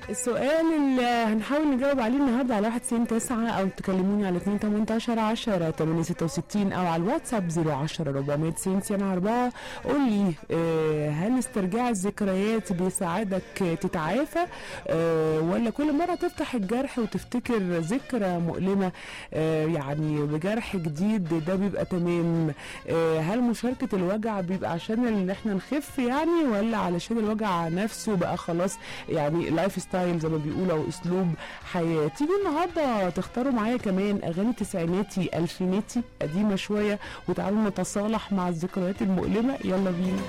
السؤال اللي هنحاول نجاوب عليه النهارده على 1 9 او تكلموني على 2 18 10 8 66 او على الواتساب 010 490 4 قول لي آه، هل استرجاع الذكريات بيساعدك تتعافى آه، ولا كل مره تفتح الجرح وتفتكر ذكرى مؤلمه آه، يعني بجرح جديد ده بيبقى تمام آه، هل مشاركه الوجع بيبقى عشان ان احنا نخف يعني ولا علشان الوجع نفسه بقى خلاص يعني لايف ستايل زي ما بيقولوا او اسلوب حياه تيجي النهارده تختاروا معايا كمان اغاني تسعيناتي الفيناتي قديمه شويه وتعالوا نتصالح مع الذكريات المؤلمه يلا بينا